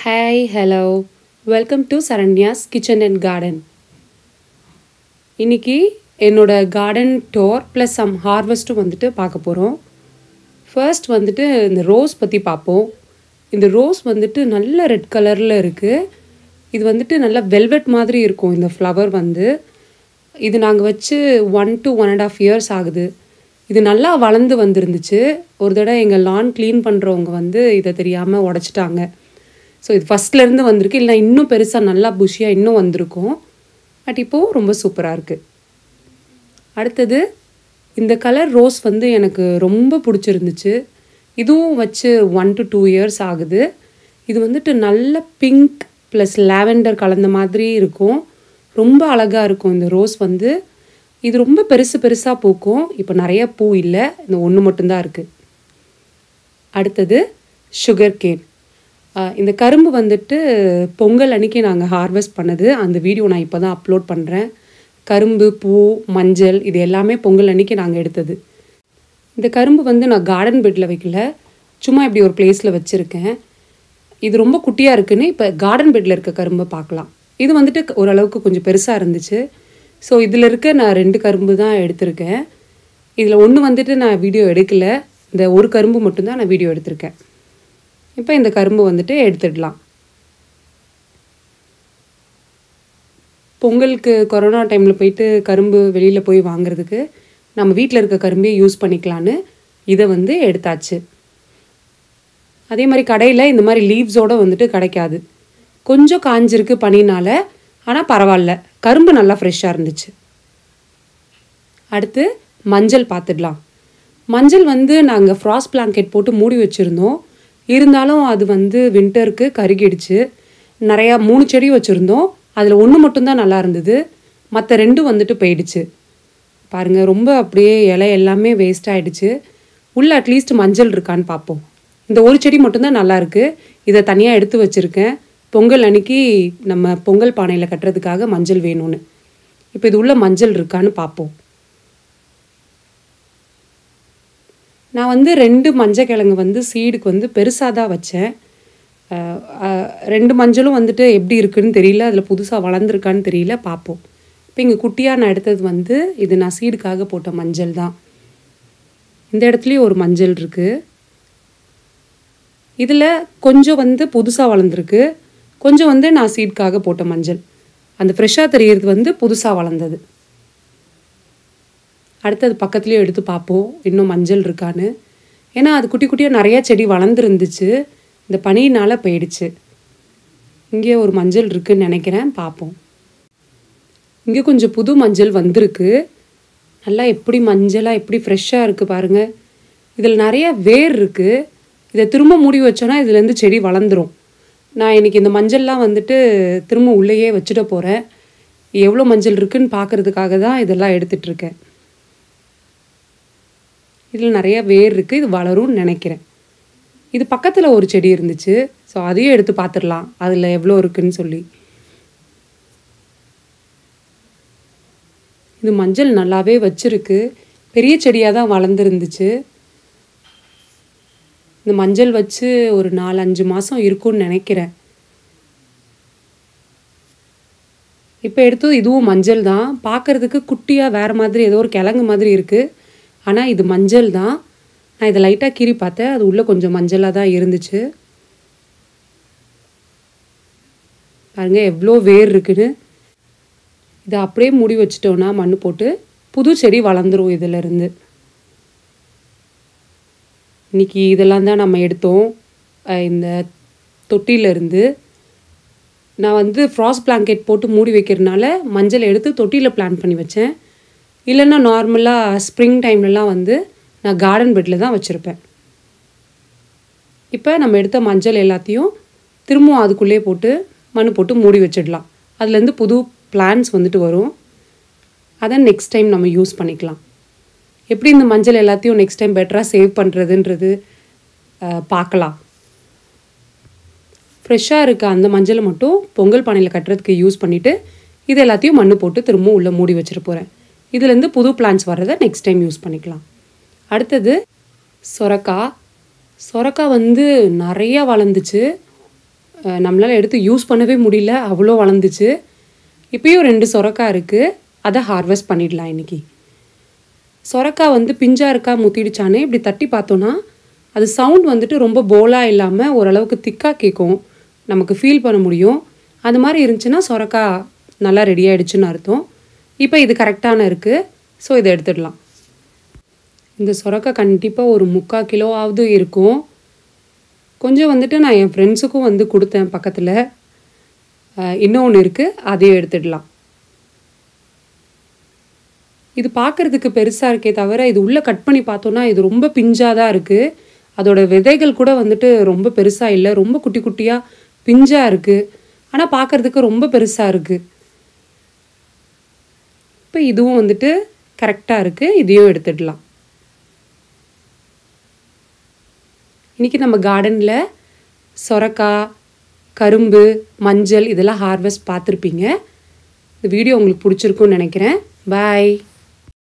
hi hello welcome to சரண்யாஸ் kitchen and garden இன்னைக்கு என்னோட கார்டன் டோர் ப்ளஸ் சம் ஹார்வெஸ்ட்டும் வந்துட்டு பார்க்க போகிறோம் ஃபர்ஸ்ட் வந்துட்டு இந்த ரோஸ் பற்றி பார்ப்போம் இந்த ரோஸ் வந்துட்டு நல்ல ரெட் கலரில் இருக்குது இது வந்துட்டு நல்ல வெல்வெட் மாதிரி இருக்கும் இந்த ஃப்ளவர் வந்து இது நாங்கள் வச்சு one to one and half years ஆகுது இது நல்லா வளர்ந்து வந்திருந்துச்சு ஒரு தடவை எங்கள் லான் க்ளீன் பண்ணுறவங்க வந்து இதை தெரியாமல் உடச்சிட்டாங்க ஸோ இது ஃபஸ்ட்லேருந்து வந்திருக்கு இல்லை இன்னும் பெருசாக நல்லா புஷியாக இன்னும் வந்திருக்கும் பட் இப்போது ரொம்ப சூப்பராக இருக்குது அடுத்தது இந்த கலர் ரோஸ் வந்து எனக்கு ரொம்ப பிடிச்சிருந்துச்சு இதுவும் வச்சு ஒன் டு டூ இயர்ஸ் ஆகுது இது வந்துட்டு நல்ல பிங்க் ப்ளஸ் லாவெண்டர் கலந்த மாதிரி இருக்கும் ரொம்ப அழகாக இருக்கும் இந்த ரோஸ் வந்து இது ரொம்ப பெருசு பெருசாக பூக்கும் இப்போ நிறைய பூ இல்லை இந்த ஒன்று மட்டும்தான் இருக்குது அடுத்தது சுகர் கேன் இந்த கரும்பு வந்துட்டு பொங்கல் அன்னைக்கு நாங்கள் ஹார்வெஸ்ட் பண்ணது அந்த வீடியோ நான் இப்போ தான் அப்லோட் பண்ணுறேன் கரும்பு பூ மஞ்சள் இது எல்லாமே பொங்கல் அன்னைக்கு நாங்கள் எடுத்தது இந்த கரும்பு வந்து நான் கார்டன் பெட்டில் வைக்கல சும்மா இப்படி ஒரு பிளேஸில் வச்சுருக்கேன் இது ரொம்ப குட்டியாக இருக்குன்னு இப்போ கார்டன் பெட்டில் இருக்க கரும்பை பார்க்கலாம் இது வந்துட்டு ஓரளவுக்கு கொஞ்சம் பெருசாக இருந்துச்சு ஸோ இதில் இருக்க நான் ரெண்டு கரும்பு தான் எடுத்திருக்கேன் இதில் ஒன்று வந்துட்டு நான் வீடியோ எடுக்கல இந்த ஒரு கரும்பு மட்டும்தான் நான் வீடியோ எடுத்திருக்கேன் இப்போ இந்த கரும்பு வந்துட்டு எடுத்துடலாம் பொங்கலுக்கு கொரோனா டைமில் போயிட்டு கரும்பு வெளியில் போய் வாங்குறதுக்கு நம்ம வீட்டில் இருக்க கரும்பே யூஸ் பண்ணிக்கலான்னு இதை வந்து எடுத்தாச்சு அதே மாதிரி கடையில் இந்த மாதிரி லீவ்ஸோடு வந்துட்டு கிடைக்காது கொஞ்சம் காஞ்சிருக்கு பனினால ஆனால் பரவாயில்ல கரும்பு நல்லா ஃப்ரெஷ்ஷாக இருந்துச்சு அடுத்து மஞ்சள் பார்த்துடலாம் மஞ்சள் வந்து நாங்கள் ஃப்ராஸ் பிளாங்கெட் போட்டு மூடி வச்சுருந்தோம் இருந்தாலும் அது வந்து வின்டருக்கு கருகிடுச்சு நிறையா மூணு செடி வச்சுருந்தோம் அதில் ஒன்று மட்டும்தான் நல்லா இருந்தது மற்ற ரெண்டும் வந்துட்டு போயிடுச்சு பாருங்கள் ரொம்ப அப்படியே இலை எல்லாமே வேஸ்ட் ஆகிடுச்சு உள்ளே அட்லீஸ்ட் மஞ்சள் இருக்கான்னு பார்ப்போம் இந்த ஒரு செடி மட்டும்தான் நல்லா இருக்குது இதை தனியாக எடுத்து வச்சுருக்கேன் பொங்கல் அன்னைக்கு நம்ம பொங்கல் பானையில் கட்டுறதுக்காக மஞ்சள் வேணும்னு இப்போ இது உள்ள மஞ்சள் இருக்கான்னு பார்ப்போம் நான் வந்து ரெண்டு மஞ்சள் கிழங்கு வந்து சீடுக்கு வந்து பெருசாக தான் வச்சேன் ரெண்டு மஞ்சளும் வந்துட்டு எப்படி இருக்குன்னு தெரியல அதில் புதுசாக வளர்ந்துருக்கான்னு தெரியல பார்ப்போம் இப்போ இங்கே குட்டியாக நான் எடுத்தது வந்து இது நான் சீடுக்காக போட்ட மஞ்சள் தான் இந்த இடத்துலையும் ஒரு மஞ்சள் இருக்குது இதில் கொஞ்சம் வந்து புதுசாக வளர்ந்துருக்கு கொஞ்சம் வந்து நான் சீட்காக போட்ட மஞ்சள் அந்த ஃப்ரெஷ்ஷாக தெரியறது வந்து புதுசாக வளர்ந்தது அடுத்தது பக்கத்துலேயும் எடுத்து பார்ப்போம் இன்னும் மஞ்சள் இருக்கான்னு ஏன்னா அது குட்டி குட்டியாக நிறையா செடி வளர்ந்துருந்துச்சு இந்த பனியினால் போயிடுச்சு இங்கே ஒரு மஞ்சள் இருக்குன்னு நினைக்கிறேன் பார்ப்போம் இங்கே கொஞ்சம் புது மஞ்சள் வந்திருக்கு நல்லா எப்படி மஞ்சளாக எப்படி ஃப்ரெஷ்ஷாக இருக்குது பாருங்கள் இதில் நிறைய வேர் இருக்குது இதை திரும்ப மூடி வச்சோன்னா இதுலேருந்து செடி வளர்ந்துடும் நான் இன்றைக்கி இந்த மஞ்சள்லாம் வந்துட்டு திரும்ப உள்ளேயே வச்சுட போகிறேன் எவ்வளோ மஞ்சள் இருக்குன்னு பார்க்குறதுக்காக தான் இதெல்லாம் எடுத்துகிட்ருக்கேன் இதில் நிறைய வேர் இருக்குது இது வளரும்னு நினைக்கிறேன் இது பக்கத்தில் ஒரு செடி இருந்துச்சு ஸோ அதையும் எடுத்து பார்த்துடலாம் அதில் எவ்வளோ இருக்குன்னு சொல்லி இது மஞ்சள் நல்லாவே வச்சிருக்கு பெரிய செடியாக தான் வளர்ந்துருந்துச்சு இந்த மஞ்சள் வச்சு ஒரு நாலு அஞ்சு மாதம் இருக்கும்னு நினைக்கிறேன் இப்போ எடுத்தது இதுவும் மஞ்சள் தான் பார்க்குறதுக்கு குட்டியாக வேறு மாதிரி ஏதோ ஒரு கிழங்கு மாதிரி இருக்குது ஆனால் இது மஞ்சள் தான் நான் இதை லைட்டாக கீறி பார்த்தேன் அது உள்ளே கொஞ்சம் மஞ்சளாக தான் இருந்துச்சு பாருங்க எவ்வளோ வேர் இருக்குன்னு இதை அப்படியே மூடி வச்சிட்டோன்னா மண் போட்டு புது செடி வளர்ந்துரும் இதிலேருந்து இன்றைக்கி இதெல்லாம் தான் நம்ம எடுத்தோம் இந்த தொட்டியிலேருந்து நான் வந்து ஃப்ராஸ் பிளாங்கெட் போட்டு மூடி வைக்கிறதுனால மஞ்சள் எடுத்து தொட்டியில் பிளான் பண்ணி வச்சேன் இல்லைன்னா நார்மலாக ஸ்ப்ரிங் டைம்லலாம் வந்து நான் கார்டன் பெட்டில் தான் வச்சுருப்பேன் இப்போ நம்ம எடுத்த மஞ்சள் எல்லாத்தையும் திரும்பவும் அதுக்குள்ளே போட்டு மண் போட்டு மூடி வச்சிடலாம் அதுலேருந்து புது பிளான்ஸ் வந்துட்டு வரும் அதை நெக்ஸ்ட் டைம் நம்ம யூஸ் பண்ணிக்கலாம் எப்படி இந்த மஞ்சள் எல்லாத்தையும் நெக்ஸ்ட் டைம் பெட்டராக சேவ் பண்ணுறதுன்றது பார்க்கலாம் ஃப்ரெஷ்ஷாக இருக்க அந்த மஞ்சளை மட்டும் பொங்கல் பானையில் கட்டுறதுக்கு யூஸ் பண்ணிவிட்டு இது எல்லாத்தையும் மண் போட்டு திரும்பவும் உள்ளே மூடி வச்சுட்டு போகிறேன் இதுலேருந்து புது பிளான்ஸ் வர்றதை நெக்ஸ்ட் டைம் யூஸ் பண்ணிக்கலாம் அடுத்தது சொரக்காய் சொரக்காய் வந்து நிறையா வளர்ந்துச்சு நம்மளால் எடுத்து யூஸ் பண்ணவே முடியல அவ்வளோ வளர்ந்துச்சு இப்பயும் ரெண்டு சொரக்காய் இருக்குது அதை ஹார்வெஸ்ட் பண்ணிடலாம் இன்றைக்கி சொரக்காய் வந்து பிஞ்சா இருக்கா முத்திடுச்சானே இப்படி தட்டி பார்த்தோன்னா அது சவுண்ட் வந்துட்டு ரொம்ப போலாக இல்லாமல் ஓரளவுக்கு திக்காக கேட்கும் நமக்கு ஃபீல் பண்ண முடியும் அது மாதிரி இருந்துச்சுன்னா சொரக்காய் நல்லா ரெடி ஆகிடுச்சுன்னு அர்த்தம் இப்போ இது கரெக்டான இருக்குது ஸோ இதை எடுத்துடலாம் இந்த சொரக்காய் கண்டிப்பாக ஒரு முக்கால் கிலோவாவது இருக்கும் கொஞ்சம் வந்துட்டு நான் என் ஃப்ரெண்ட்ஸுக்கும் வந்து கொடுத்தேன் பக்கத்தில் இன்னொன்று இருக்குது அதையும் எடுத்துடலாம் இது பார்க்குறதுக்கு பெருசாக இருக்கே தவிர இது உள்ளே கட் பண்ணி பார்த்தோன்னா இது ரொம்ப பிஞ்சாக தான் இருக்குது அதோட விதைகள் கூட வந்துட்டு ரொம்ப பெருசாக இல்லை ரொம்ப குட்டி குட்டியாக பிஞ்சாக இருக்குது ஆனால் பார்க்குறதுக்கு ரொம்ப பெருசாக இருக்குது இப்போ இதுவும் வந்துட்டு கரெக்டாக இருக்குது இதையும் எடுத்துடலாம் இன்றைக்கி நம்ம கார்டனில் சொரக்காய் கரும்பு மஞ்சள் இதெல்லாம் ஹார்வெஸ்ட் பார்த்துருப்பீங்க இந்த வீடியோ உங்களுக்கு பிடிச்சிருக்குன்னு நினைக்கிறேன் பாய்